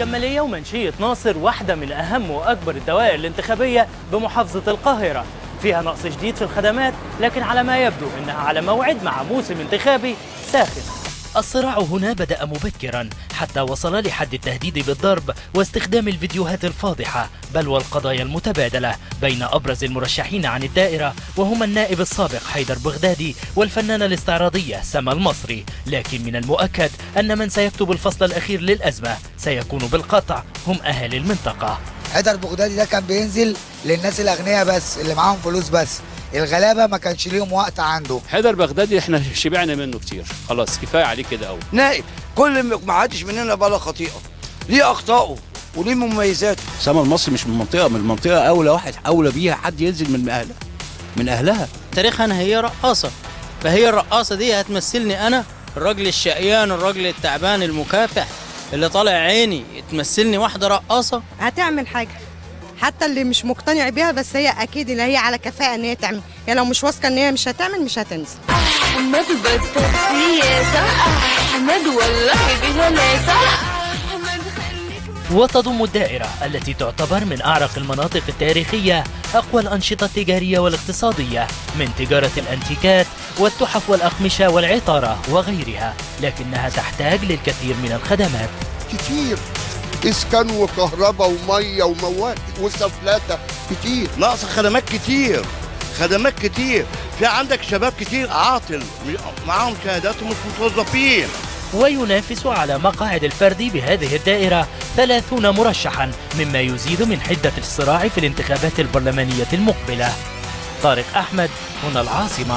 الجمالية ومنشية ناصر واحدة من أهم وأكبر الدوائر الانتخابية بمحافظة القاهرة فيها نقص شديد في الخدمات لكن على ما يبدو إنها على موعد مع موسم انتخابي ساخن الصراع هنا بدأ مبكرا حتى وصل لحد التهديد بالضرب واستخدام الفيديوهات الفاضحة بل والقضايا المتبادلة بين أبرز المرشحين عن الدائرة وهما النائب السابق حيدر بغدادي والفنانة الاستعراضية سما المصري لكن من المؤكد أن من سيكتب الفصل الأخير للأزمة سيكون بالقطع هم أهالي المنطقة حيدر بغدادي ده كان بينزل للناس الاغنياء بس اللي معاهم فلوس بس الغلابه ما كانش ليهم وقت عنده حيدر بغدادي احنا شبعنا منه كتير خلاص كفايه عليه كده قوي نائب كل ما ما حدش مننا بلا خطيئه ليه اخطائه وليه مميزاته سما المصري مش من المنطقه من المنطقه اولى واحد اولى بيها حد ينزل من اهلها من اهلها تاريخها أنا هي رقاصة فهي الرقاصة دي هتمثلني أنا الراجل الشقيان الراجل التعبان المكافح اللي طالع عيني تمثلني واحدة رقاصة هتعمل حاجه حتى اللي مش مقتنع بيها بس هي اكيد ان هي على كفاءه ان هي تعمل يعني لو مش واثقه ان هي مش هتعمل مش هتنزل احمد بطل سياسة احمد والله بهلاسة احمد خليك وتضم الدائرة التي تعتبر من أعرق المناطق التاريخية أقوى الأنشطة التجارية والاقتصادية من تجارة الأنتيكات والتحف والأقمشة والعطارة وغيرها لكنها تحتاج للكثير من الخدمات كتير اسكان وكهرباء وميه ومواد وسفلته كتير ناقص خدمات كتير خدمات كتير في عندك شباب كتير عاطل معاهم شهادات ومش متوظفين وينافس على مقاعد الفرد بهذه الدائرة 30 مرشحا مما يزيد من حدة الصراع في الانتخابات البرلمانية المقبلة طارق أحمد هنا العاصمة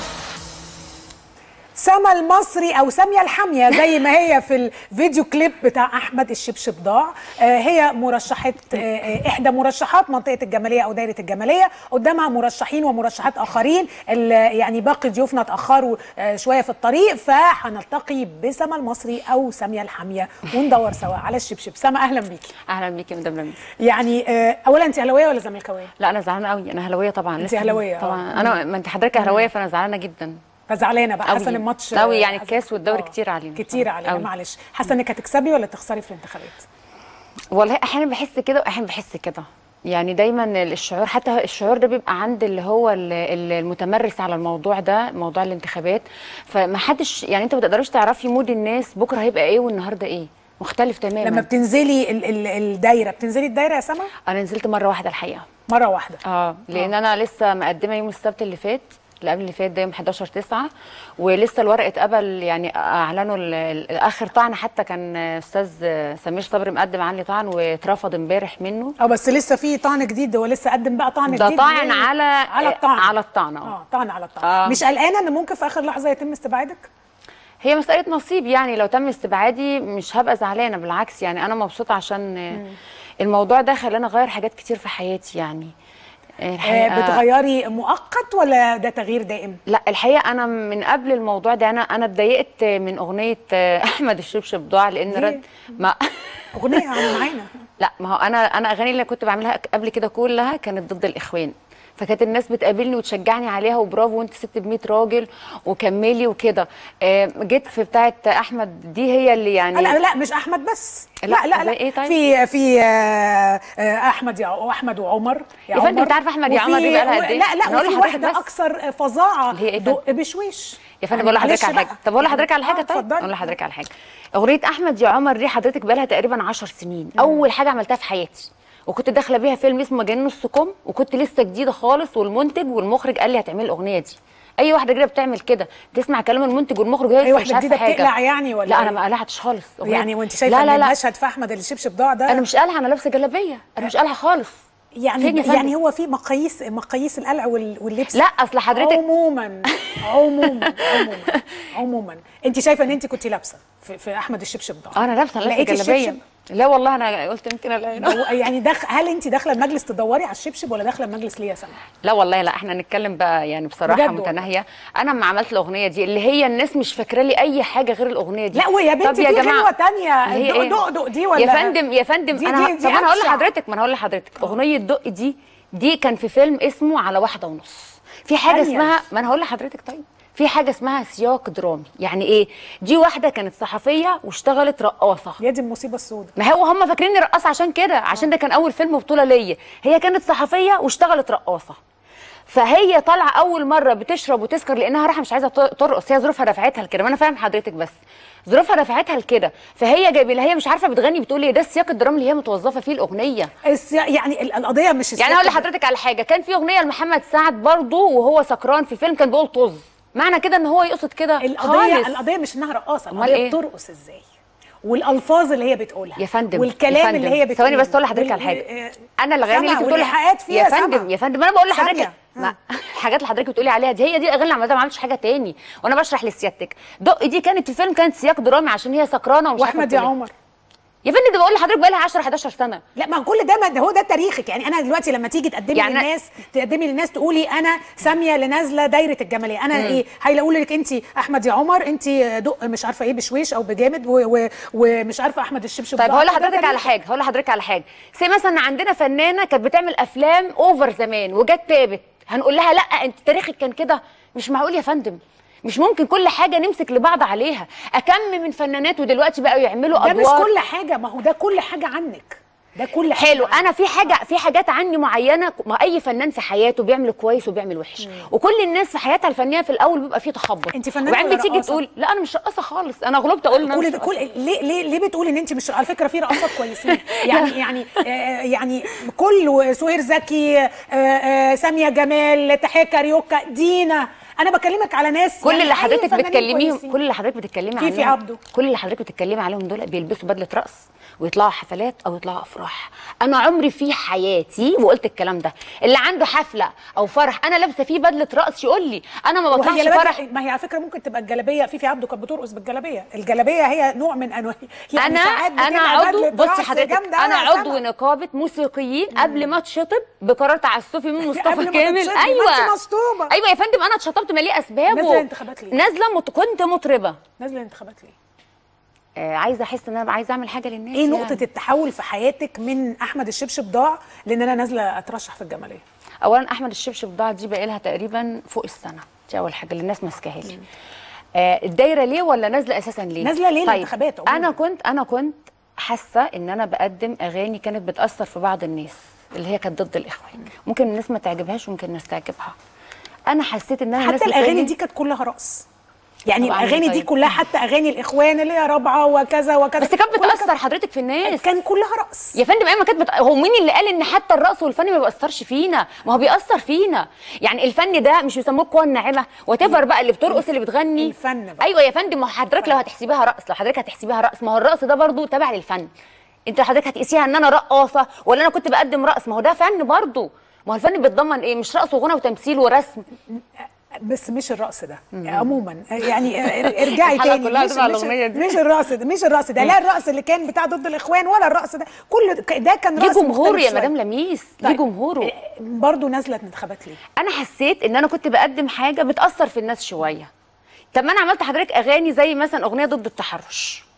سما المصري او ساميه الحاميه زي ما هي في الفيديو كليب بتاع احمد الشبشب ضاع آه، هي مرشحه آه، آه، احدى مرشحات منطقه الجماليه او دايره الجماليه قدامها مرشحين ومرشحات اخرين ال- يعني باقي ضيوفنا اتاخروا آه، شويه في الطريق فهنلتقي بسما المصري او ساميه الحاميه وندور سوا على الشبشب سما اهلا بيكي اهلا بيكي يا مدام لميس يعني آه، اولا انت اهلاويه ولا زملكاويه لا انا زعلانه قوي انا اهلاويه طبعا أنت لسه- أهلاوية، آه. طبعا انا ما انت حضرتك اهلاويه فانا زعلانه جدا فزعلانه بقى حاسه أوي. ان الماتش أوي، يعني آه، الكاس والدوري آه، كتير علينا. كتير علينا أوي. معلش حاسه انك هتكسبي ولا تخسري في الانتخابات والله احيانا بحس كده واحيانا بحس كده يعني دايما الشعور حتى الشعور ده بيبقى عند اللي هو ال- ال- المتمرس على الموضوع ده موضوع الانتخابات فما حدش يعني انت ما تقدريش تعرفي مود الناس بكره هيبقى ايه والنهارده ايه مختلف تماما لما بتنزلي ال ال الدايره بتنزلي الدايره يا سما انا نزلت مره واحده الحقيقه مره واحده اه لان انا لسه مقدمه يوم السبت اللي فات اللي قبل اللي فات ده يوم 11 9 ولسه الورق اتقبل يعني اعلنوا ال- ال- اخر طعن حتى كان استاذ سمير صبري مقدم عني طعن واترفض امبارح منه اه بس لسه في طعن جديد هو لسه قدم بقى طعن ده جديد طعن ليه؟ على على الطعن على الطعن اه اه طعن على الطعن آه. مش قلقانه ان ممكن في اخر لحظه يتم استبعادك هي مساله نصيب يعني لو تم استبعادي مش هبقى زعلانه بالعكس يعني انا مبسوطه عشان الموضوع ده خلاني اغير حاجات كتير في حياتي يعني آه الحقيقة- بتغيري مؤقت ولا ده تغيير دائم لا الحقيقه انا من قبل الموضوع ده انا انا اتضايقت من اغنيه احمد الشبشب ضاع لان ليه؟ رد ما اغنيه معانا لا ما هو انا انا اغاني اللي كنت بعملها قبل كده كلها كانت ضد الاخوان فكانت الناس بتقابلني وتشجعني عليها وبرافو وانت ست ب 100 راجل وكملي وكده آه، جيت في بتاعه احمد دي هي اللي يعني لا لا مش احمد بس لا، لا لا زي لا إيه طيب؟ في في آه، آه، احمد يا احمد وعمر يا فندم، عمر. أنت عارفة أحمد يا وفي- عمر دي بقى لها قد إيه؟ لا لا أنا هقول وفي لحضرتك واحده بس. اكثر فظاعه اللي هي إيه دق بشويش يا فندم يعني بقول لحضرتك معلش على حاجه بقى. طب اقول لحضرتك على آه، حاجه طيب اتفضلي. اقول لحضرتك على حاجه اغنيه احمد يا عمر دي حضرتك بقى لها تقريبا 10 سنين اول حاجه عملتها في حياتي وكنت داخله بيها فيلم اسمه مجانين نص كم وكنت لسه جديده خالص والمنتج والمخرج قال لي هتعملي الاغنيه دي اي واحده جديده بتعمل كده تسمع كلام المنتج والمخرج وهي اي لسه واحده مش عارفه جديده حاجه بتقلع يعني ولا لا إيه؟ انا ما قلعتش خالص أغنية. يعني وانت شايفه لا ان لا لا المشهد في احمد الشبشب ضاع ده انا مش قالها انا لابسه جلابيه انا مش قالها خالص يعني فين يا فندم؟ يعني هو في مقاييس مقاييس القلع وال- واللبس لا اصل حضرتك عموما عموما عموما عموما انت شايفه ان انت كنت لابسه في, في احمد الشبشب ضاع انا لابسه لابسه لقيتي جلابيه الشبشب؟ لا والله انا قلت يمكن الاقي هو يعني دخ... هل انت داخله المجلس تدوري على الشبشب ولا داخله المجلس ليه يا سما؟ لا والله لا احنا نتكلم بقى يعني بصراحه بجد والله. متناهيه انا لما عملت الاغنيه دي اللي هي الناس مش فاكره لي اي حاجه غير الاغنيه دي لا ويا طب بنتي يا في جماعة، غنوه تانية اللي هي دق إيه؟ دق دق دي ولا يا فندم يا فندم دي- انا دي- ه- دي طب انا هقول أبشع. لحضرتك ما انا هقول لحضرتك اغنيه دق دي دي كان في فيلم اسمه على واحده ونص في حاجه أنيل. اسمها ما انا هقول لحضرتك طيب في حاجه اسمها سياق درامي يعني ايه دي واحده كانت صحفيه واشتغلت رقاصه يا دي المصيبه السوداء ما هو هم فاكريني رقاصه عشان كده عشان ده كان اول فيلم بطوله ليا هي كانت صحفيه واشتغلت رقاصه فهي طالعه اول مره بتشرب وتسكر لانها رايحه مش عايزه ت- ترقص هي ظروفها دفعتها لكده ما انا فاهم حضرتك بس ظروفها دفعتها لكده فهي جايبه لها هي مش عارفه بتغني بتقول ايه ده السياق الدرامي اللي هي متوظفه فيه الاغنيه الس- يعني ال- القضيه مش يعني اقول الست- لحضرتك على حاجه كان في اغنيه لمحمد سعد برضه وهو سكران في فيلم كان بيقول طز معنى كده ان هو يقصد كده القضيه خالص. القضيه مش انها رقاصه أمال القضيه إيه؟ بترقص ازاي والالفاظ اللي هي بتقولها يا فندم والكلام يا فندم. اللي هي بتقوله ثواني بس اقول لحضرتك على وال- حاجه انا الاغاني اللي سمع انت بتقولي والإيحاءات فيها يا فندم سمع. يا فندم انا بقول لحضرتك ثانية. ما الحاجات اللي حضرتك بتقولي عليها دي هي دي الاغاني اللي عملتها ما عملتش حاجه تاني وانا بشرح لسيادتك دق دي كانت في فيلم كانت سياق درامي عشان هي سكرانه ومش عارفة واحمد يا تقول إيه. عمر يا فندم ده بقول لحضرتك بقى لها 10 11 سنه لا ما كل ده ما ده هو ده تاريخك يعني انا دلوقتي لما تيجي تقدمي يعني يعني أنا- للناس تقدمي للناس تقولي انا ساميه اللي نازله دايره الجماليه انا مم. ايه هيلاقوا لك انت احمد يا عمر انت دق مش عارفه ايه بشويش او بجامد و- و- ومش عارفه احمد الشبشب طيب ضاع. هقول ده لحضرتك على تاريخك. حاجه هقول لحضرتك على حاجه زي مثلا عندنا فنانه كانت بتعمل افلام اوفر زمان وجت تابت هنقول لها لا انت تاريخك كان كده مش معقول يا فندم مش ممكن كل حاجه نمسك لبعض عليها اكم من فنانات ودلوقتي بقوا يعملوا ده ادوار مش كل حاجه ما هو ده كل حاجه عنك ده كل حاجه حلو انا في حاجه في حاجات عني معينه ما اي فنان في حياته بيعمل كويس وبيعمل وحش وكل الناس في حياتها الفنيه في الاول بيبقى فيه تخبط انت فنانة وبعدين ولا بتيجي رقاصة؟ تقول لا انا مش رقاصه خالص انا غلبت اقول ان انا كل مش ده كل رقاصة. ليه ليه ليه بتقولي ان انت مش على فكره في رقصات كويسين يعني يعني آه يعني كل سهير زكي آه آه ساميه جمال تحيه كاريوكا دينا انا بكلمك على ناس كل يعني اللي أي حضرتك فنانين بتكلميهم كويسين. كل اللي حضرتك بتتكلمي فيفي عليهم عبده. كل اللي حضرتك بتتكلمي عليهم دول بيلبسوا بدله رقص ويطلعوا حفلات او يطلعوا افراح انا عمري في حياتي وقلت الكلام ده اللي عنده حفله او فرح انا لابسه فيه بدله رقص يقول لي انا ما بطلعش وهي لبادة- فرح ما هي على فكره ممكن تبقى الجلابيه فيفي عبده كانت بترقص بالجلابيه الجلابيه هي نوع من انواع يعني انا ساعات انا بتبقى عضو بدلة بصي رقص حضرتك جامدة انا أوي يا عضو سما. نقابه موسيقيين قبل ما اتشطب بقرار تعسفي من قبل مصطفى ما كامل تتشطبي، ما ايوه أنت مشطوبة. ايوه يا فندم انا اتشطبت ما ليه اسبابه نازلة انتخابات ليه؟ نازله مت... كنت مطربه نازله انتخابات ليه آه عايزه احس ان انا عايزه اعمل حاجه للناس ايه يعني. نقطه التحول في حياتك من احمد الشبشب ضاع لان انا نازله اترشح في الجماليه اولا احمد الشبشب ضاع دي بقى لها تقريبا فوق السنه دي اول حاجه اللي الناس ماسكاها لي آه الدايره ليه ولا نازله اساسا ليه نازلة ليه طيب الانتخابات عموماً؟ انا كنت انا كنت حاسه ان انا بقدم اغاني كانت بتاثر في بعض الناس اللي هي كانت ضد الاخوان ممكن الناس ما تعجبهاش وممكن الناس تعجبها انا حسيت ان انا الناس حتى الاغاني بتقولي- دي كانت كلها رقص يعني طبعاً الاغاني دي طيب. كلها حتى اغاني الاخوان اللي هي رابعه وكذا وكذا بس كانت كلها بتاثر حضرتك في الناس كان كلها رقص يا فندم ايوه ما كانت بت... هو مين اللي قال ان حتى الرقص والفن ما بيأثرش فينا ما هو بيأثر فينا يعني الفن ده مش بيسموه القوه الناعمه وات بقى اللي بترقص اللي بتغني الفن بقى. ايوه يا فندم ما هو حضرتك لو هتحسبيها رقص لو حضرتك هتحسبيها رقص ما هو الرقص ده برضو تابع للفن انت حضرتك هتقيسيها ان انا رقاصه ولا انا كنت بقدم رقص ما هو ده فن برضو ما هو الفن بيتضمن ايه مش رقص وغنى وتمثيل ورسم بس مش الرقص ده عموما يعني ارجعي الحلقة تاني كلها مش, هتبقى مش, الأغنية دي. مش الرقص ده مش الرقص ده لا الرقص اللي كان بتاع ضد الاخوان ولا الرقص ده كل ده كان ليه رقص جمهوره مختلف يا شوية. مدام لميس ليه طيب. جمهوره برضه نازله انتخابات ليه انا حسيت ان انا كنت بقدم حاجه بتاثر في الناس شويه طب ما انا عملت حضرتك اغاني زي مثلا اغنيه ضد التحرش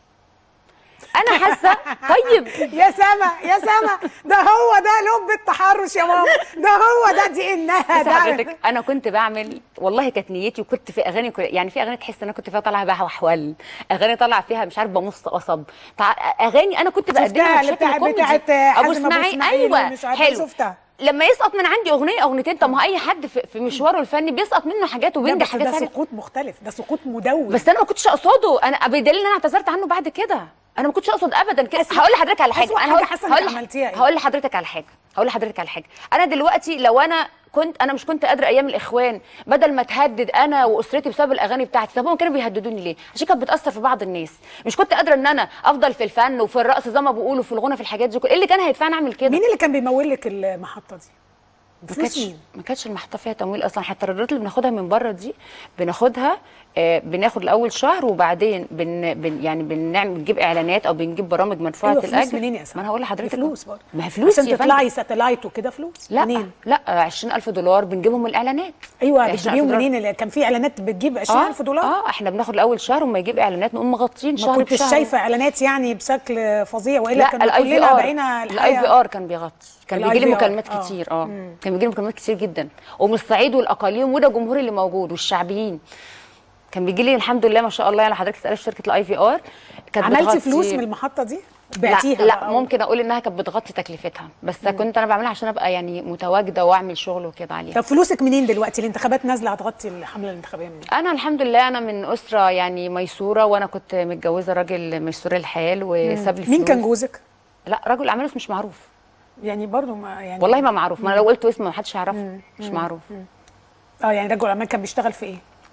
انا حاسه طيب يا سما يا سما ده هو ده لب التحرش يا ماما ده هو ده دي انها بس ده حضرتك انا كنت بعمل والله كانت نيتي وكنت في اغاني كل- يعني في اغاني تحس ان انا كنت فيها طالعه بقى وحول اغاني طالعه فيها مش عارف بمص قصب تع- اغاني انا كنت بقدمها شفتها بشكل بتاعت كوميدي بتاعت ابو حازم أبو اسماعيل إسماعيل ايوه ومش عارفة حلو شفتها. لما يسقط من عندي اغنيه اغنيتين طب ما هو اي حد في, في مشواره الفني بيسقط منه حاجات لا وبينجح بس حاجات ده ثانيه سقوط مختلف ده سقوط مدون بس انا ما كنتش اقصده انا بدليل ان انا اعتذرت عنه بعد كده انا ما كنتش اقصد ابدا كده أسوأ- هقول لحضرتك على حاجه أسوأ انا حاجة هقول حاسة إنك هقول لح- عملتيها إيه؟ هقول لحضرتك على حاجه هقول لحضرتك على حاجه انا دلوقتي لو انا كنت انا مش كنت قادره ايام الاخوان بدل ما تهدد انا واسرتي بسبب الاغاني بتاعتي طب هم كانوا بيهددوني ليه عشان كانت بتاثر في بعض الناس مش كنت قادره ان انا افضل في الفن وفي الرقص زي ما بيقولوا في الغنى في الحاجات دي كل- ايه اللي كان هيدفعني اعمل كده مين اللي كان بيمول لك المحطه دي ما فلوس كانتش مين ما كانتش المحطه فيها تمويل اصلا حتى الرادارات اللي بناخدها من بره دي بناخدها آه بناخد الاول شهر وبعدين بن, بن يعني بنعمل بنجيب اعلانات او بنجيب برامج مدفوعه ايوه فلوس الاجر منين يا ما سما انا هقول لحضرتك فلوس برضه ما هي فلوس عشان يا فندم. تطلعي ساتلايت وكده فلوس لا منين لا 20000 دولار بنجيبهم من الاعلانات ايوه 20,000 بتجيبيهم دولار. منين اللي كان في اعلانات بتجيب 20000 دولار اه احنا بناخد الاول شهر وما يجيب اعلانات نقوم مغطين ما شهر كنتش بشهر. شايفه اعلانات يعني بشكل فظيع والا لا كنا الاي في كلنا ار بقينا الاي في ار كان بيغطي كان ال بيجي لي IVR مكالمات آه. كتير اه كان بيجي لي مكالمات كتير جدا ومن الصعيد والاقاليم وده جمهور اللي موجود والشعبيين كان بيجي لي الحمد لله ما شاء الله يعني حضرتك تسالي في شركه الاي في ار كانت عملتي بتغطي- فلوس من المحطه دي لا, بعتيها لا بقى؟ ممكن اقول انها كانت بتغطي تكلفتها بس كنت انا بعملها عشان ابقى يعني متواجده واعمل شغل وكده عليها طب فلوسك منين دلوقتي الانتخابات نازله هتغطي الحمله الانتخابيه منين انا الحمد لله انا من اسره يعني ميسوره وانا كنت متجوزه راجل ميسور الحال وساب لي مين كان فلوس. جوزك لا رجل اعمال بس مش معروف يعني برضو ما يعني والله ما معروف ما انا لو قلت اسمه ما حدش يعرفه مش معروف اه يعني رجل اعمال كان بيشتغل في ايه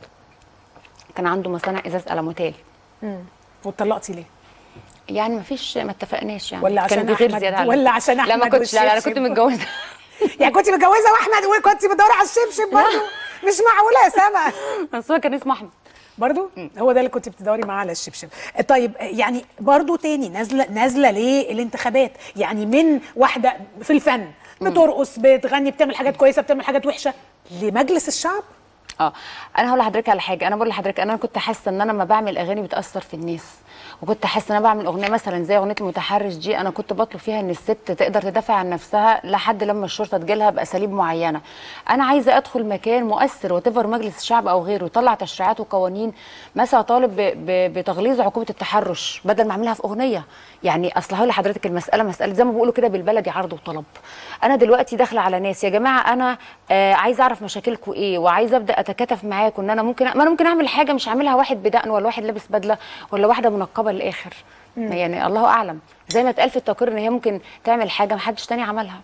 كان عنده مصانع ازاز الموتيل واتطلقتي ليه يعني ما فيش ما اتفقناش يعني ولا عشان كان بيغير أحمد- زياده على ولا عشان لا ما أحمد كنتش لا, لا انا كنت والشبشب. متجوزه يعني كنت متجوزه واحمد وكنت بتدوري على الشبشب برضو مش معقوله يا سما بس هو كان اسمه احمد برضو هو ده اللي كنت بتدوري معاه على الشبشب طيب يعني برضو تاني نازله نازله ليه الانتخابات يعني من واحده في الفن بترقص بتغني بتعمل حاجات كويسه بتعمل حاجات وحشه لمجلس الشعب اه انا هقول لحضرتك على حاجه انا بقول لحضرتك انا كنت حاسه ان انا لما بعمل اغاني بتاثر في الناس وكنت حاسه ان انا بعمل اغنيه مثلا زي اغنيه المتحرش دي انا كنت بطلب فيها ان الست تقدر تدافع عن نفسها لحد لما الشرطه تجيلها باساليب معينه انا عايزه ادخل مكان مؤثر وتفر مجلس الشعب او غيره يطلع تشريعات وقوانين مثلا طالب ب- ب- بتغليظ عقوبه التحرش بدل ما اعملها في اغنيه يعني اصل هقول لحضرتك المساله مساله زي ما بيقولوا كده بالبلدي عرض وطلب انا دلوقتي داخله على ناس يا جماعه انا آه عايزه اعرف مشاكلكم ايه وعايزه ابدا اتكاتف معاكم ان انا ممكن ما انا ممكن اعمل حاجه مش عاملها واحد بدقن ولا واحد لابس بدله ولا واحده منقبه للاخر يعني الله اعلم زي ما اتقال في التقرير ان هي ممكن تعمل حاجه ما حدش تاني عملها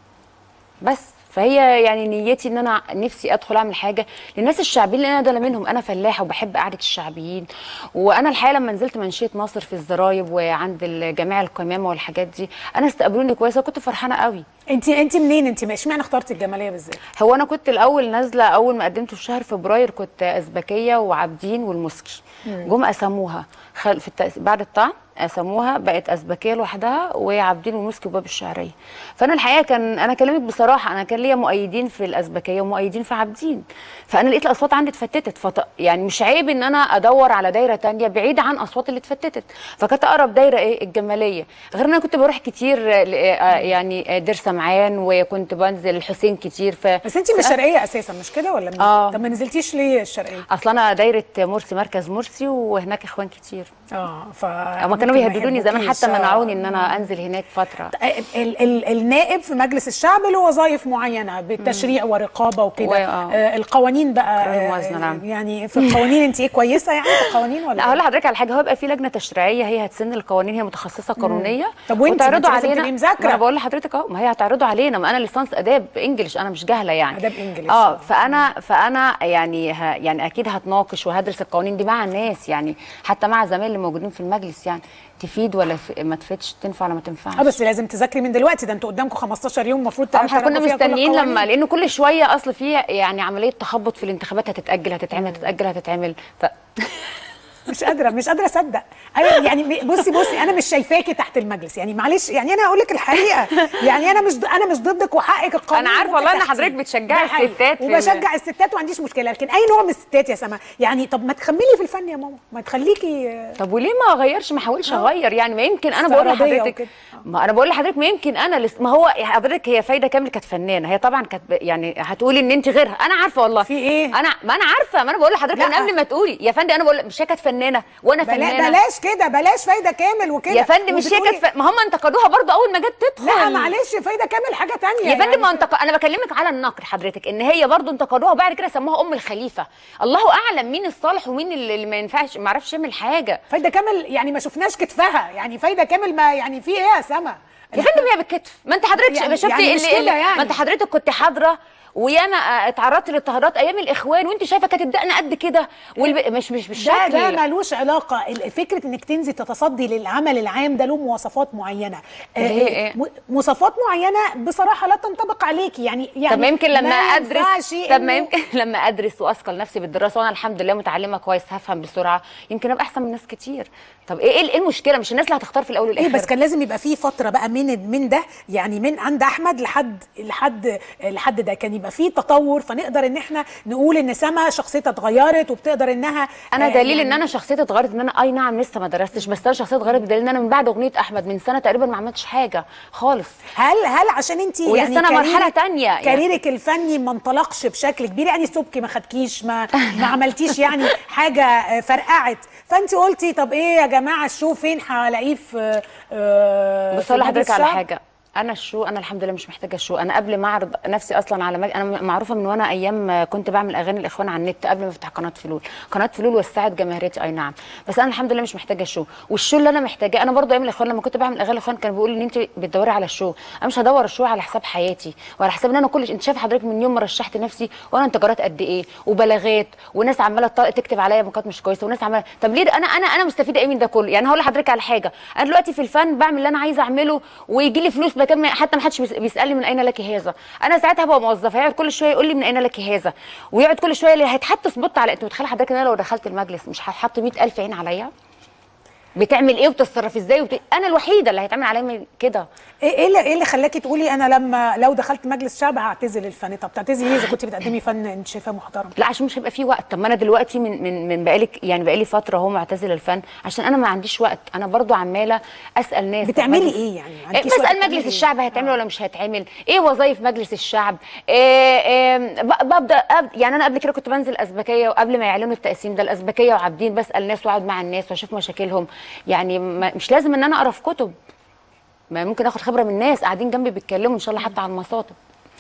بس فهي يعني نيتي ان انا نفسي ادخل اعمل حاجه للناس الشعبيين اللي انا ده منهم انا فلاحه وبحب قعده الشعبيين وانا الحقيقه لما نزلت منشيه مصر في الزرايب وعند الجماعه القمامه والحاجات دي انا استقبلوني كويس وكنت فرحانه قوي انت انت منين انت اشمعنى اخترتي الجماليه بالذات هو انا كنت الاول نازله اول ما قدمت في شهر فبراير كنت ازبكيه وعابدين والمسكي جم قسموها خل... في التأس... بعد الطعن قسموها بقت ازبكيه لوحدها وعابدين والمسكي وباب الشعريه فانا الحقيقه كان انا اكلمك بصراحه انا كان ليا مؤيدين في الازبكيه ومؤيدين في عابدين فانا لقيت الاصوات عندي اتفتتت فط... يعني مش عيب ان انا ادور على دايره تانية بعيده عن اصوات اللي اتفتتت فكانت اقرب دايره ايه الجماليه غير ان انا كنت بروح كتير آه، ل- آه، يعني آه، دير سمعان وكنت بنزل الحسين كتير ف بس انت من الشرقيه اساسا مش كده ولا منين؟ آه. طب ما نزلتيش ليه الشرقيه اصل انا دايره مرسي مركز مرسي وهناك اخوان كتير اه ف هما كانوا ممكن ما بيهددوني زمان يحبوكيش. حتى آه. منعوني ان انا انزل هناك فتره ال ال النائب في مجلس الشعب له وظائف معينه بالتشريع ورقابه وكده و- آه. آه القوانين بقى قانون آه الموازنة، نعم. يعني في القوانين انت ايه كويسه يعني في القوانين ولا لا هقول إيه؟ لحضرتك على حاجه هو يبقى في لجنه تشريعيه هي هتسن القوانين هي متخصصه قانونيه طب وانت؟ ما انت وتعرضوا لازم علينا تبقي مذاكرة. ما انا بقول لحضرتك اهو ما هي هتعرضوا علينا ما انا ليسانس اداب انجلش انا مش جاهله يعني آداب إنجليش. اه فانا فانا يعني ه يعني اكيد هتناقش وهدرس القوانين دي مع الناس يعني حتى مع زمايلي اللي موجودين في المجلس يعني تفيد ولا ف... ما تفيدش تنفع ولا ما تنفعش اه بس لازم تذاكري من دلوقتي ده انتوا قدامكم 15 يوم المفروض اه احنا كنا تراجعوا فيها كل مستنيين القوانين. لما لانه كل شويه اصل في يعني عمليه تخبط في الانتخابات هتتاجل هتتعمل هتتاجل هتتعمل ف مش قادره مش قادره اصدق ايوه يعني بصي بصي انا مش شايفاكي تحت المجلس يعني معلش يعني انا هقول لك الحقيقه يعني انا مش انا مش ضدك وحقك القانوني أنا عارفة ممكن والله إن تحتيه. حضرتك بتشجعي ده حقيقي. الستات في ال- وبشجع الستات وما عنديش مشكله لكن اي نوع من الستات يا سما يعني طب ما تخملي في الفن يا ماما ما تخليكي طب وليه ما اغيرش ما احاولش اغير يعني ما يمكن انا بقول استعراضية لحضرتك وكده. ما انا بقول لحضرتك ما يمكن انا لس... ما هو حضرتك هي فايده كامل كانت فنانه هي طبعا كانت ب- يعني هتقولي ان انت غيرها انا عارفه والله في ايه انا ما انا عارفه ما انا بقول لحضرتك لا. انا قبل ما تقولي يا فندم انا بقول مش هي كانت فنانه وانا بلا فنانه بلاش كده بلاش فايده كامل وكده يا فندم مش هي وبتقولي- كانت ف... ما هم انتقدوها برضه اول ما جت تدخل لا معلش فايده كامل حاجه تانية يا فندم يعني ما انتق... انا بكلمك على النقد حضرتك ان هي برضو انتقدوها وبعد كده سموها ام الخليفه الله اعلم مين الصالح ومين اللي اللي ما ينفعش ما عرفش يعمل حاجه فايده كامل يعني ما شفناش كتفها يعني فايده كامل ما يعني في ايه يا سما يا فندم هي بالكتف ما انت حضرتك يعني- شفتي يعني مش اللي- كده اللي- يعني. ما انت حضرتك كنت حاضره وياما اه، اتعرضت لاضطهادات ايام الاخوان وانت شايفه كانت الدقن قد كده والب... مش مش ده بالشكل ده ملوش علاقه ال- فكره انك تنزل تتصدي للعمل العام ده له مواصفات معينه اللي هي ايه؟ م- مواصفات معينه بصراحه لا تنطبق عليكي يعني يعني طب ما يمكن لما ادرس ينفعش طب ما إنه- يمكن لما ادرس واثقل نفسي بالدراسه وانا الحمد لله متعلمه كويس هفهم بسرعه يمكن ابقى احسن من ناس كتير طب ايه ايه إيه المشكله مش الناس اللي هتختار في الاول ايه والاخر بس كان لازم يبقى في فتره بقى من من ده يعني من عند احمد لحد لحد لحد ده كان يبقى في تطور فنقدر ان احنا نقول ان سما شخصيتها اتغيرت وبتقدر انها انا آه، دليل يعني ان انا شخصيتي اتغيرت ان انا اي نعم لسه ما درستش بس انا شخصيتي اتغيرت بدليل ان انا من بعد اغنيه احمد من سنه تقريبا ما عملتش حاجه خالص هل هل عشان انت ولسه يعني أنا مرحلة كاريرك- تانية يعني. كاريرك الفني ما انطلقش بشكل كبير يعني سبكي ما خدكيش ما ما عملتيش يعني حاجه آه، فرقعت فانت قلتي طب ايه يا جماعه الشو فين هلاقيه في آه، بص في اقول نادي لحضرتك على الشعب؟ حاجه انا الشو انا الحمد لله مش محتاجه شو انا قبل ما اعرض نفسي اصلا على مج... انا معروفه من وانا ايام كنت بعمل اغاني الاخوان على النت قبل ما افتح قناه فلول قناه فلول وسعت جماهيريتي اي نعم بس انا الحمد لله مش محتاجه شو والشو اللي انا محتاجاه انا برضو ايام الاخوان لما كنت بعمل اغاني الاخوان كانوا بيقولوا ان انت بتدوري على الشو انا مش هدور الشو على حساب حياتي وعلى حساب ان انا كل انت شايف حضرتك من يوم ما رشحت نفسي وانا انتجارات قد ايه وبلاغات وناس عماله تط- تكتب عليا مقالات مش كويسه وناس عماله طب ليه انا انا انا مستفيده ايه من ده كله يعني هقول لحضرتك على حاجه انا دلوقتي في الفن بعمل اللي انا عايزه اعمله ويجي لي فلوس مكان ما- حتى ما حدش بيس- بيسالني من اين لك هذا انا ساعتها هبقى موظفه هيقعد كل شويه يقول لي من اين لك هذا ويقعد كل شويه اللي هيتحط سبوت على انت متخيل حضرتك ان انا لو دخلت المجلس مش هتحط 100000 عين عليا بتعمل ايه وبتتصرف ازاي وبت... انا الوحيده اللي هيتعمل عليا من كده ايه ايه اللي ايه اللي خلاكي تقولي انا لما لو دخلت مجلس شعب هعتزل الفن طب تعتزلي ايه اذا كنت بتقدمي فن انت شايفاه محترم لا عشان مش هيبقى في وقت طب ما انا دلوقتي من من من بقالي يعني بقالي فتره اهو معتزله الفن عشان انا ما عنديش وقت انا برضو عماله اسال ناس طب بتعملي مجلس- ايه يعني؟ إيه عندكيش وقت بسال تعملي مجلس إيه؟ الشعب هيتعمل ولا مش هيتعمل ايه وظايف مجلس الشعب إيه إيه ب- ببدا أب يعني انا قبل كده كنت بنزل ازبكيه وقبل ما يعلنوا التقسيم ده الازبكيه وعابدين بسال ناس واقعد مع الناس واشوف مشاكلهم يعني ما مش لازم ان انا اقرا في كتب ما ممكن اخد خبره من ناس قاعدين جنبي بيتكلموا ان شاء الله حتى على المصاطب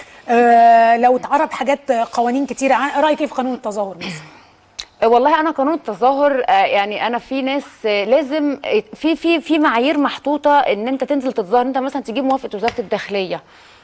آه لو اتعرض حاجات قوانين كتيره عن- رايك ايه في قانون التظاهر مثلا والله انا قانون التظاهر آه، يعني انا في ناس آه، لازم آه، في في في معايير محطوطه ان انت تنزل تتظاهر انت مثلا تجيب موافقه وزاره الداخليه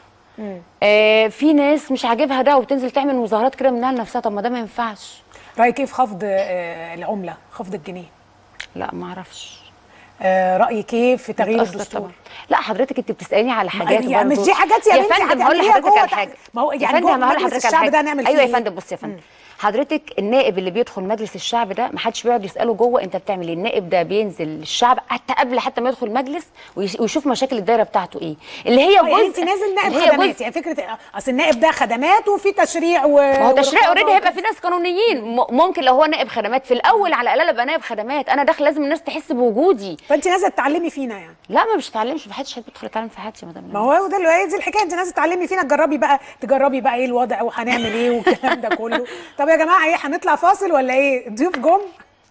آه، في ناس مش عاجبها ده وبتنزل تعمل مظاهرات كده منها لنفسها طب ما ده ما ينفعش رايك ايه في خفض آه العمله خفض الجنيه لا ما اعرفش آه رايك ايه في تغيير متأثر الدستور طبعا. لا حضرتك انت بتسالني على حاجات يعني برضو. مش دي حاجات يا بنتي فندم هقول هتعمليها لحضرتك جوه على تحت. حاجه ما هو يا يعني فندم جوه هقول مجلس لحضرتك على الشعب حاجه ده هنعمل ايوه يا فيه فندم بص يا فندم حضرتك النائب اللي بيدخل مجلس الشعب ده ما حدش بيقعد يساله جوه انت بتعمل ايه النائب ده بينزل للشعب حتى قبل حتى ما يدخل مجلس ويش- ويشوف مشاكل الدايره بتاعته ايه اللي هي آه، يعني جزء انت نازل نائب اللي هي خدمات جزء يعني فكره اصل النائب ده خدمات وفي تشريع و ما هو تشريع ورقابة اوريدي هيبقى وكده. في ناس قانونيين م- ممكن لو هو نائب خدمات في الاول على الاقل ابقى نائب خدمات انا داخل لازم الناس تحس بوجودي فانت نازله تتعلمي فينا يعني لا ما مش تعلمش ما حدش بيدخل يتعلم في حياتي يا مدام ما هو ده اللي هي دي الحكايه انت نازله تتعلمي فينا تجربي بقى تجربي بقى ايه الوضع وهنعمل ايه والكلام ده كله طب يا جماعه ايه هنطلع فاصل ولا ايه ضيوف جم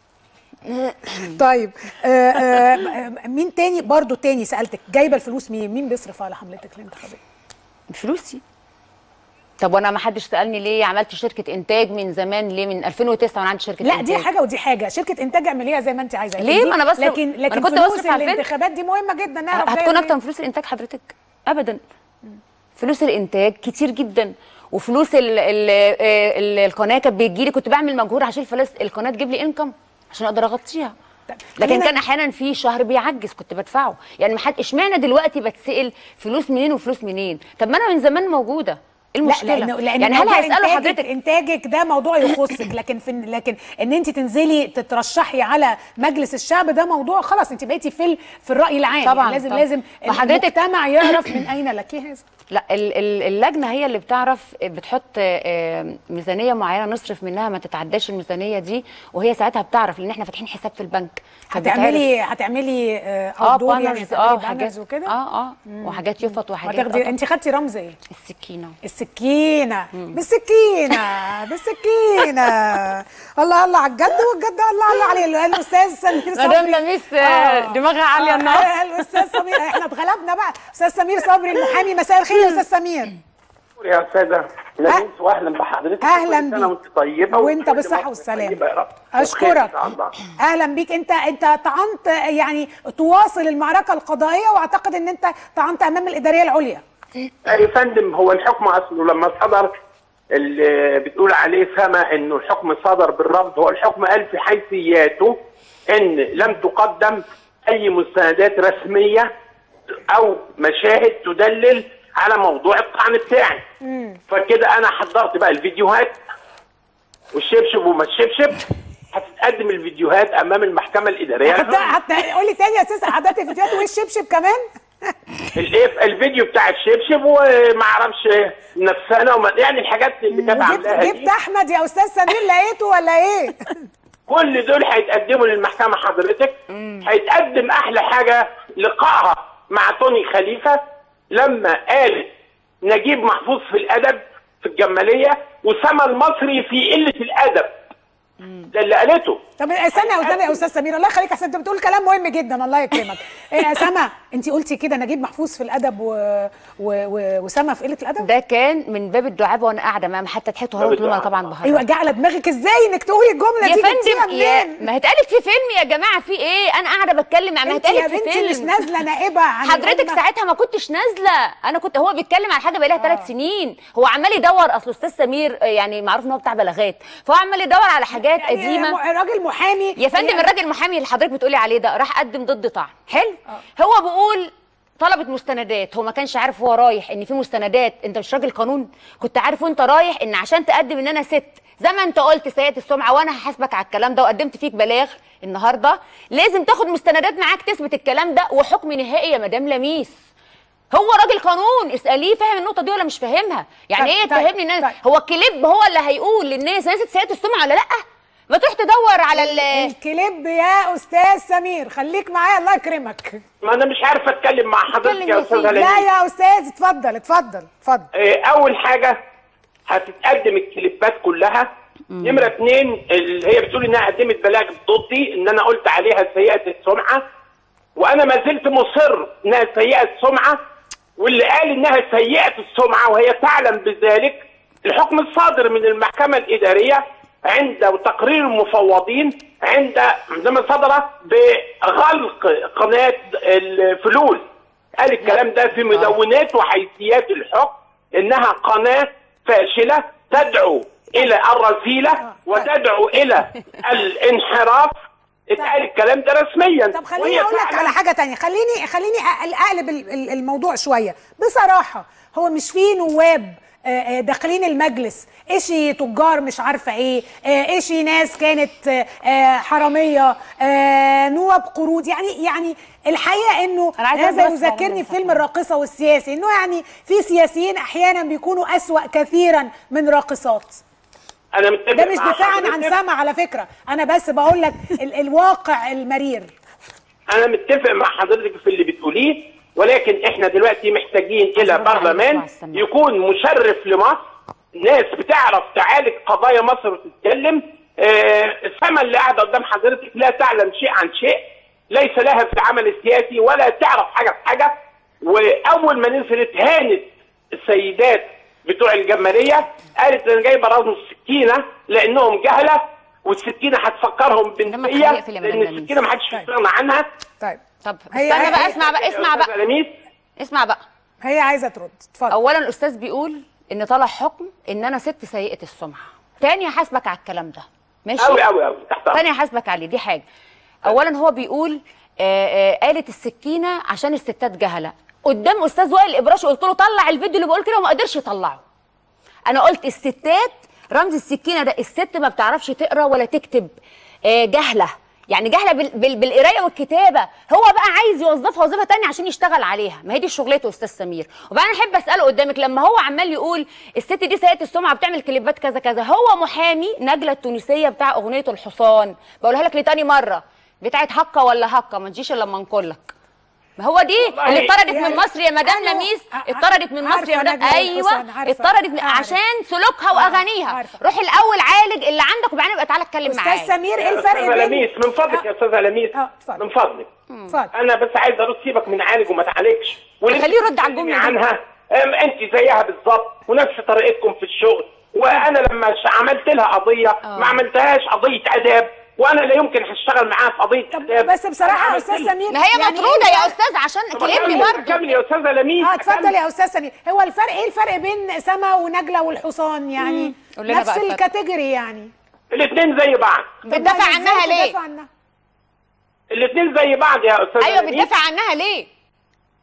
طيب آه آه مين تاني برضو تاني سالتك جايبه الفلوس مين مين بيصرف على حملتك الانتخابيه فلوسي طب وانا ما حدش سالني ليه عملت شركه انتاج من زمان ليه من 2009 وانا عندي شركه لا انتاج دي حاجه ودي حاجه شركه انتاج اعمليها زي ما انت عايزه لكن ليه؟ دي- ما أنا بصرف- لكن ما أنا لكن كنت فلوس بصرف على الفيلم. الانتخابات دي مهمه جدا نعرف هتكون جاية اكتر من منين. فلوس الانتاج حضرتك ابدا فلوس الانتاج كتير جدا وفلوس ال ال ال القناه كانت بتجي لي كنت بعمل مجهود عشان الفلوس القناه تجيب لي انكم عشان اقدر اغطيها لكن خلينا- كان احيانا في شهر بيعجز كنت بدفعه يعني ما حد اشمعنى دلوقتي بتسال فلوس منين وفلوس منين طب ما انا من زمان موجوده ايه المشكله لا لأن لأن يعني هل موضوع هيسالوا إنتاجك- حضرتك انتاجك ده موضوع يخصك لكن في لكن ان انت تنزلي تترشحي على مجلس الشعب ده موضوع خلاص انت بقيتي في ال- في الراي العام طبعاً، يعني لازم طبعاً. لازم ما حضرتك- المجتمع يعرف من اين لك هذا لا ال- ال- اللجنه هي اللي بتعرف بتحط آه، ميزانيه معينه نصرف منها ما تتعداش الميزانيه دي وهي ساعتها بتعرف لان احنا فاتحين حساب في البنك فبتعرف. هتعملي هتعملي اه اه outdoor يعني بانرز هتعملي اه banners حاجات وكده اه اه وحاجات يفط وحاجات هتاخدي آه انت خدتي رمز ايه السكينه السكينه بالسكينه بالسكينه الله الله على الجد والجد الله الله عليه الاستاذ سمير صبري مدام لميس آه، دماغها عالية النهاردة. آه، الاستاذ سمير احنا اتغلبنا بقى استاذ سمير صبري المحامي مساء الخير يا استاذ سمير يا استاذه نبيل واهلا بحضرتك أهلاً كل سنة بيك. وانت طيبه وانت وكل بالصحه مصر والسلامه طيبة يا رب. اشكرك وبخير إن شاء الله. اهلا بيك انت انت طعنت يعني تواصل المعركه القضائيه واعتقد ان انت طعنت امام الاداريه العليا يا فندم هو الحكم اصله لما صدر اللي بتقول عليه سما انه الحكم صدر بالرفض هو الحكم قال في حيثياته ان لم تقدم اي مستندات رسميه او مشاهد تدلل على موضوع الطعن بتاعي فكده انا حضرت بقى الفيديوهات والشبشب وما الشبشب هتتقال هتقدم الفيديوهات امام المحكمه الاداريه حتى حتى قول لي تاني يا استاذ حضرتك الفيديوهات والشبشب كمان الايه الفيديو بتاع الشبشب وما اعرفش نفسنا وما يعني الحاجات اللي كانت وجبت عاملاها جبت دي احمد يا استاذ سمير لقيته ولا ايه كل دول هيتقدموا للمحكمه حضرتك هيتقدم احلى حاجه لقائها مع توني خليفه لما قالت نجيب محفوظ في الادب في الجماليه وسما المصري في قله الادب ده اللي قالته طب استنى يا استاذ يا استاذ سمير الله يخليك احسن انت بتقول كلام مهم جدا الله يكرمك إيه يا سما انت قلتي كده نجيب محفوظ في الادب و... و... و... وسما في قله الادب ده كان من باب الدعابه وانا قاعده معاه حتى ضحكت وهو قلت لهم طبعا بهرج ايوه جه على دماغك ازاي انك تقولي الجمله يا دي جبتيها فندم يا منين؟ ما هي اتقالت في فيلم يا جماعه في ايه انا قاعده بتكلم مع ما هي انت يا اتقالت في بنتي فيلم مش نازله نائبه عن حضرتك الأمة. ساعتها ما كنتش نازله انا كنت هو بيتكلم على حاجه بقالها ثلاث سنين هو عمال يدور اصل استاذ سمير آه، يعني معروف ان هو بتاع بلاغات فهو عمال يدور على حاجات يعني قديمه م- راجل محامي يا فندم يعني- الراجل المحامي اللي حضرتك بتقولي عليه ده راح قدم ضد طعن حلو هو بيقول طلبت مستندات هو ما كانش عارف هو رايح ان في مستندات انت مش راجل قانون كنت عارف وانت رايح ان عشان تقدم ان انا ست زي ما انت قلت سيئة السمعه وانا هحاسبك على الكلام ده وقدمت فيك بلاغ النهارده لازم تاخد مستندات معاك تثبت الكلام ده وحكم نهائي يا مدام لميس هو راجل قانون اساليه فاهم النقطه دي ولا مش فاهمها يعني طيب، ايه طيب، تفهمني ان انا هو الكليب هو اللي هيقول للناس انا ست سيئة السمعه ولا لا ما تروح تدور على ال الكليب يا استاذ سمير خليك معايا الله يكرمك ما انا مش عارف اتكلم مع حضرتك يا استاذ لا هلال يا استاذ اتفضل اتفضل اتفضل آه، اول حاجه هتتقدم الكليبات كلها نمره اتنين اللي هي بتقول انها قدمت بلاغ ضدي ان انا قلت عليها سيئه السمعه وانا ما زلت مصر انها سيئه السمعه واللي قال انها سيئه السمعه وهي تعلم بذلك الحكم الصادر من المحكمه الاداريه عند تقرير المفوضين عند عندما صدر بغلق قناه الفلول قال الكلام ده في مدونات وحيثيات الحكم انها قناه فاشله تدعو الى الرذيله وتدعو الى الانحراف اتقال الكلام ده رسميا طب خليني اقول لك على حاجه تانية خليني خليني أقل- اقلب ال- ال- الموضوع شويه بصراحه هو مش في نواب آه، آه، داخلين المجلس اشي تجار مش عارفه ايه آه، اشي ناس كانت آه، آه، حراميه آه، نواب قروض يعني يعني الحقيقه انه عايزة هذا بس يذكرني بفيلم الراقصه والسياسي انه يعني في سياسيين احيانا بيكونوا اسوا كثيرا من راقصات انا متفق ده مش مع دفاعا عن حضرتك. سما على فكره انا بس بقول لك ال- الواقع المرير انا متفق مع حضرتك في اللي بتقوليه ولكن احنا دلوقتي محتاجين الى برلمان يكون مشرف لمصر ناس بتعرف تعالج قضايا مصر وتتكلم آه السما اللي قاعده قدام حضرتك لا تعلم شيء عن شيء ليس لها في العمل السياسي ولا تعرف حاجه في حاجه واول ما نزلت هانت السيدات بتوع الجماليه قالت انا جايبه راسهم السكينه لانهم جهله والسكينه هتفكرهم بنتيه يقفل يا مدام لان السكينه ما حدش يستغنى عنها طيب طب هي- استنى هي- بقى اسمع بقى اسمع بقى لميس اسمع بقى هي عايزه ترد اتفضل اولا الاستاذ بيقول ان طلع حكم ان انا ست سيئه السمعه تاني هحاسبك على الكلام ده ماشي قوي قوي قوي تحت أمرك. تاني هحاسبك عليه دي حاجه اولا هو بيقول آه، آه، قالت السكينه عشان الستات جهله قدام استاذ وائل الابراشي قلت له طلع الفيديو اللي بقول كده وما قدرش يطلعه انا قلت الستات رمز السكينه ده الست ما بتعرفش تقرا ولا تكتب آه، جهله يعني جهله بال- بال- بالقرايه والكتابه هو بقى عايز يوظفها وظيفه تانية عشان يشتغل عليها ما هي دي شغلته استاذ سمير وبعدين احب اساله قدامك لما هو عمال يقول الست دي سيئه السمعه بتعمل كليبات كذا كذا هو محامي نجله التونسيه بتاع اغنيه الحصان بقولها لك لتاني مره بتاعت هكه ولا هكه ما تجيش الا لما انقلك ما هو دي والله اللي اتطردت يعني من مصر يا مدام أنا لميس ع- اتطردت من مصر يا عارفة مدام نجلة ايوه والحصان، عارفة. اتطردت من- عارفة. عشان سلوكها واغانيها روح الاول عالج اللي عندك وبعدين ابقى تعالى اتكلم أستاذ معايا سمير، إيه الفرق استاذه بين- لميس من فضلك يا استاذه لميس من فضلك اتفضل انا بس عايز ارد سيبك من عالج وما تعالجش واللي خليه انت يرد على بتتكلمي الجملة دي. عنها أم انت زيها بالظبط ونفس طريقتكم في الشغل وانا لما ش- عملت لها قضيه ما عملتهاش قضيه اداب وانا لا يمكن هشتغل معاها في قضيه اداب بس بصراحه يا أنا استاذ عملت لها. سمير ما هي يعني مطروده إيه يا الفرق؟ استاذ عشان طب كلمني أكمل- برضه أكمل يا استاذه لميس اه اتفضل يا استاذ سمير هو الفرق ايه الفرق بين سما ونجله والحصان يعني قول لنا نفس بقى الفرق. الكاتيجوري يعني الاثنين زي بعض بتدافع طب عنها إزاي ليه؟ تدافع عنها؟ الاثنين زي بعض يا استاذه ايوه لميس. بتدافع عنها ليه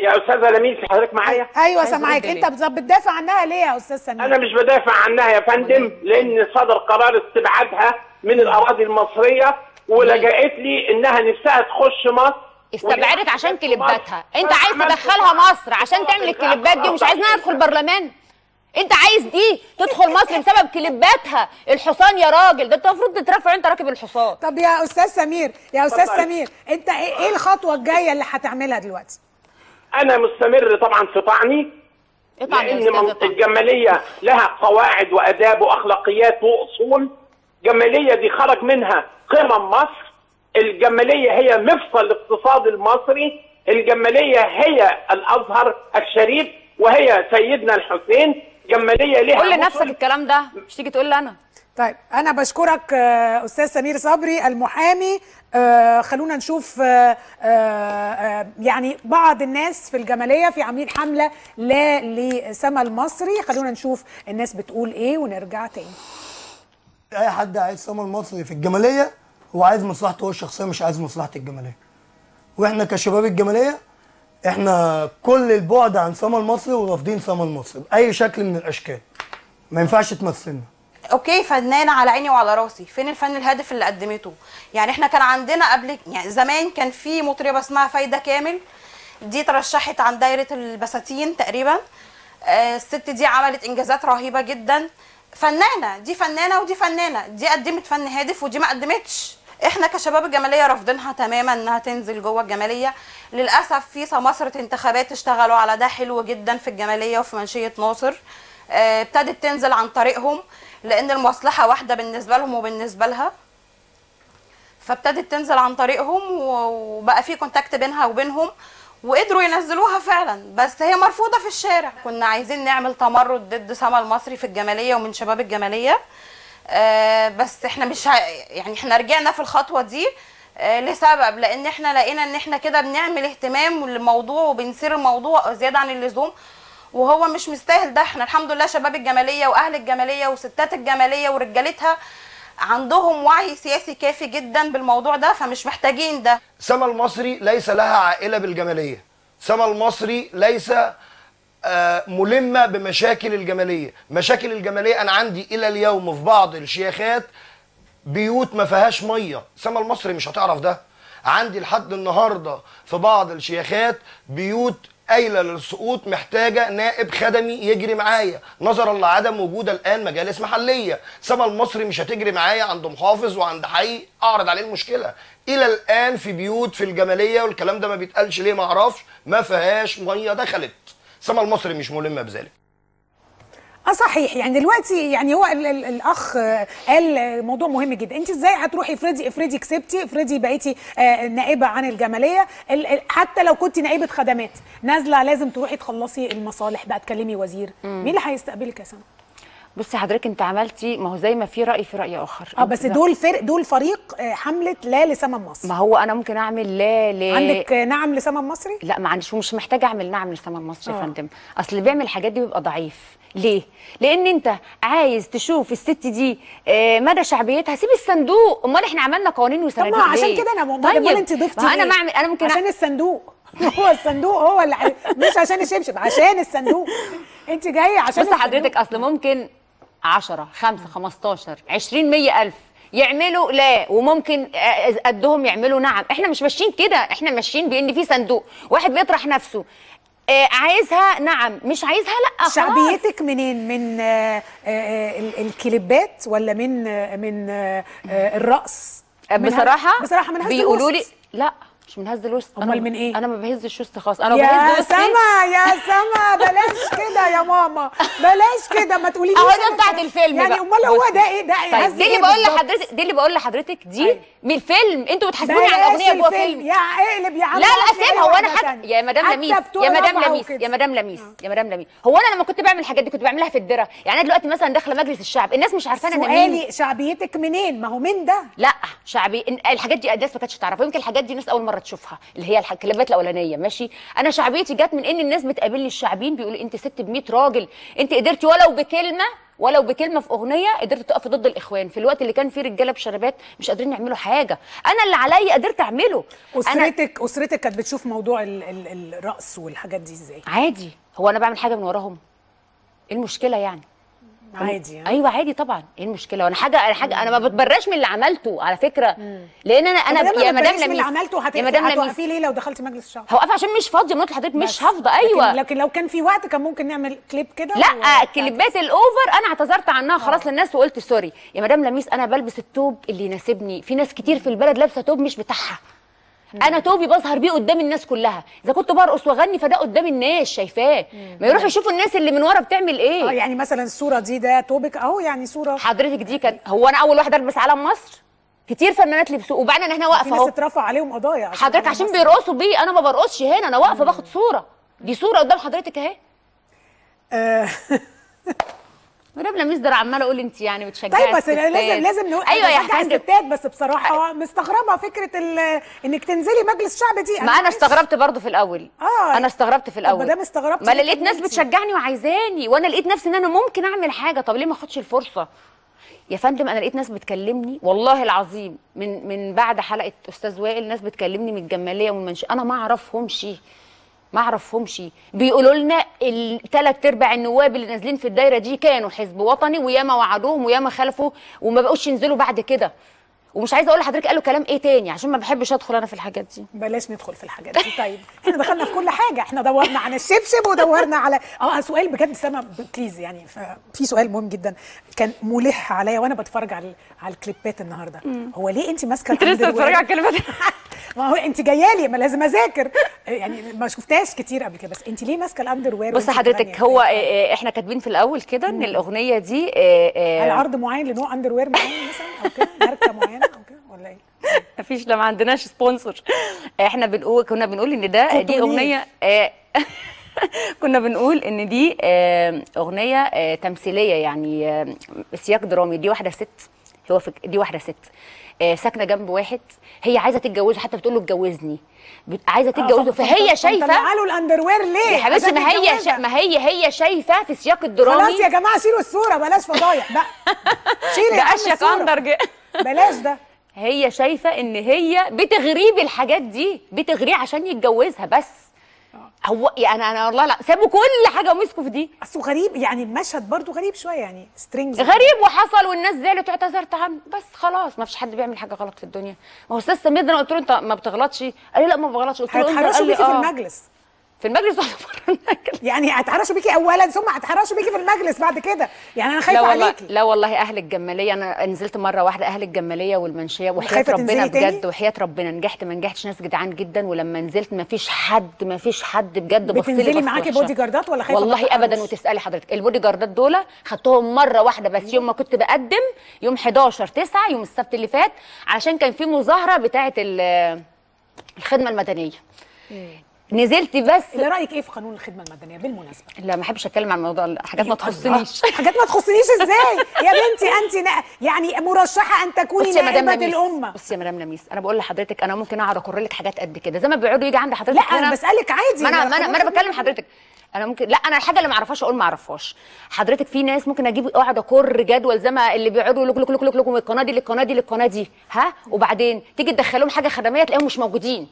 يا استاذه لمين في حضرتك معايا ايوه عايز سامعاك أرد انت بت- بتدافع عنها ليه يا استاذ سمير انا مش بدافع عنها يا فندم لان صدر قرار استبعادها من الاراضي المصريه ولجأت لي انها نفسها تخش مصر استبعدت عشان كليباتها انت عايز تدخلها مصر عشان تعمل الكليبات دي ومش عايزنا ندخل برلمان انت عايز دي تدخل مصر بسبب كليباتها الحصان يا راجل ده انت المفروض تترفع انت راكب الحصان طب يا استاذ سمير يا استاذ اتفضل. سمير انت ايه إيه الخطوه الجايه اللي هتعملها دلوقتي انا مستمر طبعا في طعني اطعن يا لان أستاذ من- اطعن. الجماليه لها قواعد واداب واخلاقيات واصول الجماليه دي خرج منها قمم مصر الجماليه هي مفصل الاقتصاد المصري الجماليه هي الازهر الشريف وهي سيدنا الحسين جماليه لها قول مصر. لنفسك الكلام ده مش تيجي تقول لي انا طيب انا بشكرك آه، استاذ سمير صبري المحامي آه، خلونا نشوف آه، آه، آه، يعني بعض الناس في الجماليه في عاملين حمله لا لسما المصري خلونا نشوف الناس بتقول ايه ونرجع تاني اي حد عايز سما المصري في الجماليه هو عايز مصلحته هو الشخصيه مش عايز مصلحه الجماليه واحنا كشباب الجماليه احنا كل البعد عن سما المصري ورافضين سما المصري باي شكل من الاشكال ما ينفعش تمثلنا اوكي فنانه على عيني وعلى راسي فين الفن الهادف اللي قدمته يعني احنا كان عندنا قبل يعني زمان كان في مطربه اسمها فايده كامل دي ترشحت عن دايره البساتين تقريبا آه، الست دي عملت انجازات رهيبه جدا فنانه دي فنانه ودي فنانه دي قدمت فن هادف ودي ما قدمتش احنا كشباب الجماليه رافضينها تماما انها تنزل جوه الجماليه للاسف في سماسره انتخابات اشتغلوا على ده حلو جدا في الجماليه وفي منشيه ناصر آه، ابتدت تنزل عن طريقهم لان المصلحه واحده بالنسبه لهم وبالنسبه لها فابتدت تنزل عن طريقهم و- وبقى في كونتاكت بينها وبينهم وقدروا ينزلوها فعلا بس هي مرفوضه في الشارع كنا عايزين نعمل تمرد ضد سما المصري في الجماليه ومن شباب الجماليه آه بس احنا مش ه... يعني احنا رجعنا في الخطوه دي آه لسبب لان احنا لقينا ان احنا كده بنعمل اهتمام للموضوع وبنثير الموضوع زياده عن اللزوم وهو مش مستاهل ده احنا الحمد لله شباب الجماليه واهل الجماليه وستات الجماليه ورجالتها عندهم وعي سياسي كافي جدا بالموضوع ده فمش محتاجين ده سما المصري ليس لها عائلة بالجمالية سما المصري ليس آه، ملمة بمشاكل الجمالية مشاكل الجمالية أنا عندي إلى اليوم في بعض الشيخات بيوت ما فيهاش مية سما المصري مش هتعرف ده عندي لحد النهاردة في بعض الشيخات بيوت قايلة للسقوط محتاجة نائب خدمي يجري معايا نظرا لعدم وجود الآن مجالس محلية سما المصري مش هتجري معايا عند محافظ وعند حي أعرض عليه المشكلة إلى الآن في بيوت في الجمالية والكلام ده ما بيتقالش ليه ما أعرفش ما فيهاش مية دخلت سما المصري مش ملمة بذلك اه صحيح يعني دلوقتي يعني هو ال ال الاخ آه، قال آه، موضوع مهم جدا انت ازاي هتروحي افرضي افرضي كسبتي افرضي بقيتي آه، نائبه عن الجماليه ال- ال- حتى لو كنت نائبه خدمات نازله لازم تروحي تخلصي المصالح بقى تكلمي وزير مين اللي هيستقبلك يا سما بصي حضرتك انت عملتي ما هو زي ما في راي في راي اخر اه بس دول فرق دول فريق آه، حمله لا لسما مصر ما هو انا ممكن اعمل لا ل عندك آه، نعم لسما مصري لا ما عنديش ومش محتاجه اعمل نعم لسما المصري يا آه. فندم اصل اللي بيعمل الحاجات دي بيبقى ضعيف ليه لان انت عايز تشوف الست دي آه، مدى شعبيتها سيب الصندوق امال احنا عملنا قوانين طب وصناديق ما عشان ليه؟ كده انا امال طيب امال انت ضفتي ما انا ليه؟ ما اعمل انا ممكن عشان الصندوق هو الصندوق هو اللي حي... مش عشان الشبشب عشان الصندوق انت جايه عشان بص الصندوق. حضرتك اصل ممكن 10 5 15 20 100 الف يعملوا لا وممكن آه، قدهم يعملوا نعم احنا مش ماشيين كده احنا ماشيين بان في صندوق واحد بيطرح نفسه آه، عايزها نعم مش عايزها لا خلاص. شعبيتك منين من آه، آه، ال- الكليبات ولا من آه، من آه، آه، الرقص من بصراحه ه- بصراحه من هز بيقولوا لي الوسط. لا مش من هز الوسط أمال أنا- من إيه؟ انا ما بهزش وسط خالص انا يا بهز وسطي سما يا سما بلاش كده يا ماما بلاش كده ما تقولي اهو ده بتاعت الفيلم يعني بقى. امال هو بصي. ده ايه ده طيب هز دي إيه اللي بقول بالظبط؟ لحضرتك دي اللي بقول لحضرتك دي من الفيلم انتوا بتحاسبوني على بلاش الاغنيه جوه الفيلم. فيلم يا اقلب يا عم لا لا هات لي سيبها أي هو انا واحدة حتى تانية. يا مدام حتى لميس بتوع يا مدام رابعة لميس وكده. يا مدام لميس يا مدام لميس هو انا لما كنت بعمل الحاجات دي كنت بعملها في الدره يعني انا دلوقتي مثلا داخله مجلس الشعب الناس مش عارفانه انا مين سؤالي شعبيتك منين ما هو من ده لا شعبي إن- الحاجات دي الناس ما كانتش تعرفها يمكن الحاجات دي ناس اول مره تشوفها اللي هي الح- الكلمات الاولانيه ماشي انا شعبيتي جت من ان الناس بتقابلني الشعبيين بيقولوا انت ست ب 100 راجل انت قدرتي ولو بكلمه ولو بكلمه في اغنيه قدرت تقف ضد الاخوان في الوقت اللي كان فيه رجاله بشنبات مش قادرين يعملوا حاجه انا اللي عليا قدرت اعمله انا اسرتك اسرتك كانت بتشوف موضوع ال ال الرقص والحاجات دي ازاي عادي هو انا بعمل حاجه من وراهم ايه المشكله يعني عادي يعني. ايوه عادي طبعا ايه المشكله وانا حاجه انا حاجه انا ما بتبراش من اللي عملته على فكره لان انا انا طب يا ما مدام بتبقاش من اللي لميس عملته يا مدام لميس هتوقفيه ليه لو دخلتي مجلس الشعب هوقف عشان مش فاضيه ما قلت لحضرتك مش بس. هفضى ايوه لكن, لكن لو كان في وقت كان ممكن نعمل كليب كده لا كليبات الاوفر انا اعتذرت عنها خلاص للناس وقلت سوري يا مدام لميس انا بلبس التوب اللي يناسبني في ناس كتير في البلد لابسه توب مش بتاعها انا توبي بظهر بيه قدام الناس كلها اذا كنت برقص واغني فده قدام الناس شايفاه ما يروحوا يشوفوا الناس اللي من ورا بتعمل ايه اه يعني مثلا الصوره دي ده توبك اهو يعني صوره حضرتك دي كان هو انا اول واحده البس علم مصر كتير فنانات لبسوه وبعدين انا هنا في واقفه ناس اهو اترفع عليهم قضايا عشان حضرتك علم عشان مصر. بيرقصوا بيه انا ما برقصش هنا انا واقفه باخد صوره دي صوره قدام حضرتك اهي مدام لميس ده أنا عماله اقول انت يعني بتشجعي طيب بس الستات. لازم لازم نقول ايوه يا نشجع فندم الستات بس بصراحه مستغربه فكره ال- انك تنزلي مجلس الشعب دي ما انا استغربت برضو في الاول اه انا استغربت في الاول ما دام استغربتي ما أنا ليه لقيت ناس كملتي؟ بتشجعني وعايزاني وانا لقيت نفسي ان انا ممكن اعمل حاجه طب ليه ما اخدش الفرصه يا فندم انا لقيت ناس بتكلمني والله العظيم من من بعد حلقه استاذ وائل ناس بتكلمني من الجماليه ومن المنشاه انا ما اعرفهمش ما اعرفهمش بيقولوا لنا الثلاث ارباع النواب اللي نازلين في الدايره دي كانوا حزب وطني وياما وعدوهم وياما خلفوا وما بقوش ينزلوا بعد كده ومش عايزه اقول لحضرتك قالوا كلام ايه تاني عشان ما بحبش ادخل انا في الحاجات دي بلاش ندخل في الحاجات دي طيب احنا دخلنا في كل حاجه احنا دورنا على الشبشب ودورنا على اه سؤال بجد سما بليز يعني ف- في سؤال مهم جدا كان ملح عليا وانا بتفرج على على الكليبات النهارده هو ليه انت ماسكه انت لسه الأندروير؟ بتتفرجي على الكلمات ما هو انت جايه لي ما لازم اذاكر يعني ما شفتهاش كتير قبل كده بس انت ليه ماسكه الاندر وير بص حضرتك هو آه، آه، احنا كاتبين في الاول كده ان الاغنيه دي آه، آه، هل عرض معين لنوع اندر وير معين مثلا او كده ماركه معينه او كده ولا ايه؟ مفيش لا ما عندناش سبونسر احنا بنقول كنا بنقول ان ده دي كوتونيه. اغنيه آه، كنا بنقول ان دي آه، اغنيه آه، تمثيليه يعني آه، سياق درامي دي واحده ست هو فك... دي واحده ست آه، ساكنه جنب واحد هي عايزه تتجوزه حتى بتقول له اتجوزني بت- عايزه تتجوزه فهي شايفه له الاندر وير ليه؟ يا حبيبتي عشان ما هي يتجوزها. شا... ما هي هي شايفه في سياق الدرامي خلاص يا جماعه شيلوا الصوره بلاش فضايح لا شيلي ده يا عم اشيك الصورة. اندر جه. بلاش ده هي شايفه ان هي بتغريه بالحاجات دي بتغريه عشان يتجوزها بس هو يعني انا والله لا سابوا كل حاجه ومسكوا في دي اصل غريب يعني المشهد برضو غريب شويه يعني سترينجز غريب وحصل والناس زعلت واعتذرت عنه بس خلاص ما فيش حد بيعمل حاجه غلط في الدنيا ما هو استاذ سمير ده انا قلت له انت ما بتغلطش قال لي لا ما بغلطش قلت له انت هيتحرشوا قال لي بيكي في آه. المجلس في المجلس ولا يعني هيتحرشوا بيكي اولا ثم هيتحرشوا بيكي في المجلس بعد كده يعني انا لا خايفه والله عليكي لا والله اهل الجماليه انا نزلت مره واحده اهل الجماليه والمنشيه وحياه خايفة ربنا تنزلي تاني؟ بجد وحياه ربنا نجحت ما نجحتش ناس جدعان جدا ولما نزلت ما فيش حد ما فيش حد بجد بص لي بتنزلي بصة معاكي وحشة. بودي جاردات ولا خايفه والله تتحرش؟ ابدا وتسالي حضرتك البودي جاردات دول خدتهم مره واحده بس يوم ما كنت بقدم يوم 11 9 يوم السبت اللي فات علشان كان في مظاهره بتاعه ال- الخدمه المدنيه نزلت بس اللي رايك ايه في قانون الخدمه المدنيه بالمناسبه لا ما احبش اتكلم عن الموضوع ده، حاجات ما تخصنيش حاجات ما تخصنيش ازاي يا بنتي انت نا- يعني مرشحه ان تكوني بصي يا مدام نائبه لميس الامه بصي يا مدام لميس انا بقول لحضرتك انا ممكن اقعد اكر لك حاجات قد كده زي ما بيقعدوا يجي عند حضرتك لا، أنا بسألك عادي، ما انا ما ما انا, ما أنا خلاص. بكلم حضرتك انا ممكن لا انا الحاجه اللي ما اعرفهاش اقول ما اعرفهاش حضرتك في ناس ممكن اجيب اقعد اكر جدول زي ما اللي بيقعدوا لك لك لك لك لك من القناه دي للقناه دي للقناه دي ها وبعدين تيجي تدخلهم حاجه خدميه تلاقيهم مش موجودين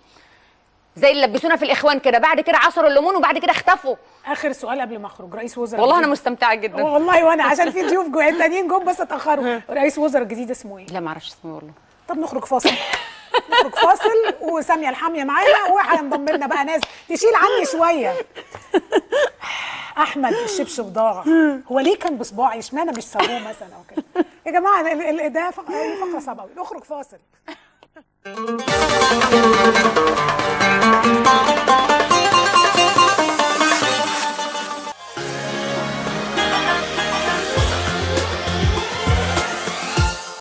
زي اللي لبسونا في الاخوان كده بعد كده عصروا الليمون وبعد كده اختفوا اخر سؤال قبل ما اخرج رئيس وزراء والله انا جديد. مستمتعه جدا والله وانا عشان في ضيوف جو تانيين جم بس اتاخروا رئيس وزراء الجديد اسمه ايه لا ما اعرفش اسمه والله طب نخرج فاصل نخرج فاصل وساميه الحاميه معانا وهينضم لنا بقى ناس تشيل عني شويه احمد الشبشب ضاع هو ليه كان بصباعي اشمعنى مش سابوه مثلا او كده يا جماعه ال- ال- ده فق- فقره صعبه قوي نخرج فاصل